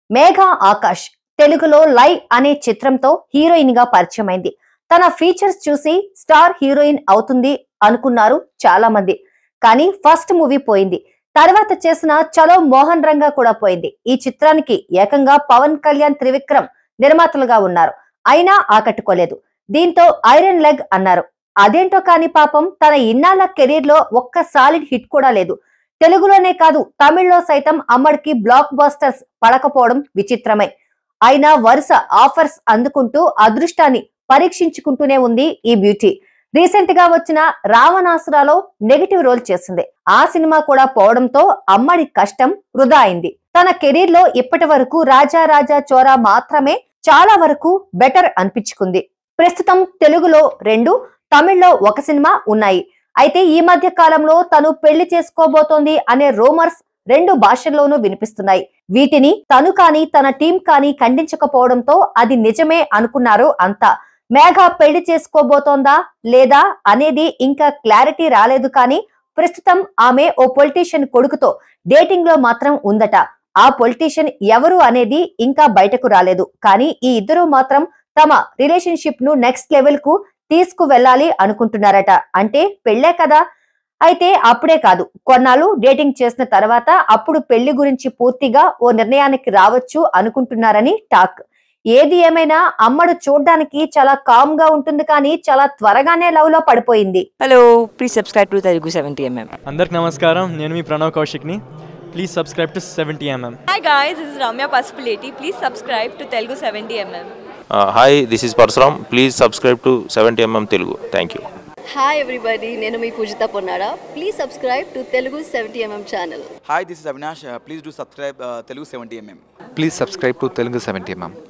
మేఘా ఆకాష్ తెలుగులో లై అనే చిత్రంతో హీరోయిన్ గా పరిచయమైంది తన ఫీచర్స్ చూసి స్టార్ హీరోయిన్ అవుతుంది అనుకున్నారు చాలా మంది కానీ ఫస్ట్ మూవీ పోయింది తర్వాత చేసిన చలో మోహన్ రంగా కూడా పోయింది ఈ చిత్రానికి ఏకంగా పవన్ కళ్యాణ్ త్రివిక్రమ్ నిర్మాతలుగా ఉన్నారు అయినా ఆకట్టుకోలేదు దీంతో ఐరన్ లెగ్ అన్నారు అదేంటో కాని పాపం తన ఇన్నాళ్ల కెరీర్ లో ఒక్క సాలిడ్ హిట్ కూడా లేదు తెలుగులోనే కాదు తమిళ్లో సైతం అమ్మడికి బ్లాక్ బాస్టర్స్ పడకపోవడం విచిత్రమే అయినా వరుస ఆఫర్స్ అందుకుంటూ అదృష్టాన్ని పరీక్షించుకుంటూనే ఉంది ఈ బ్యూటీ రీసెంట్ గా వచ్చిన రావణాసురాలో నెగిటివ్ రోల్ చేసింది ఆ సినిమా కూడా పోవడంతో అమ్మడి కష్టం వృధా అయింది తన కెరీర్ లో ఇప్పటి వరకు రాజా రాజా చోరా మాత్రమే చాలా వరకు బెటర్ అనిపించుకుంది ప్రస్తుతం తెలుగులో రెండు తమిళ్లో ఒక సినిమా ఉన్నాయి అయితే ఈ మధ్య కాలంలో తను పెళ్లి చేసుకోబోతోంది అనే రూమర్స్ రెండు భాషల్లోనూ వినిపిస్తున్నాయి వీటిని తను కానీ తన టీం కానీ ఖండించకపోవడంతో అది నిజమే అనుకున్నారు అంతా మేఘ పెళ్లి చేసుకోబోతోందా లేదా అనేది ఇంకా క్లారిటీ రాలేదు కానీ ప్రస్తుతం ఆమె ఓ పొలిటీషియన్ కొడుకుతో డేటింగ్ లో మాత్రం ఉందట ఆ పొలిటీషియన్ ఎవరు అనేది ఇంకా బయటకు రాలేదు కానీ ఈ ఇద్దరు మాత్రం తమ రిలేషన్షిప్ ను నెక్స్ట్ లెవెల్ కు తీసుకు వెళ్ళాలి అనుకుంటున్నారట అంటే పెళ్ళే కదా అయితే అప్పుడే కాదు కొన్నాళ్ళు డేటింగ్ చేసిన తర్వాత అప్పుడు పెళ్లి గురించి పూర్తిగా ఓ నిర్ణయానికి రావచ్చు అనుకుంటున్నారని టాక్ ఏది ఏమైనా అమ్మడు చూడ్డానికి చాలా కామ్ గా ఉంటుంది కానీ చాలా త్వరగానే లవ్ లో పడిపోయింది hello please subscribe to Telugu seventy MM అందరికి నమస్కారం నేను మీ ప్రణవ్ కౌశిక్ని please subscribe to seventy MM Hi guys, this is Ramya Pasupuleti. Please subscribe to Telugu 70mm. Hi this is Parashuram please subscribe to seventy MM Telugu thank you hi everybody నేను మీ Poojitha Ponnara please subscribe to Telugu seventy MM channel Hi, this is Avinash. Uh, please do subscribe uh, Telugu 70mm. Please subscribe to Telugu seventy ma'am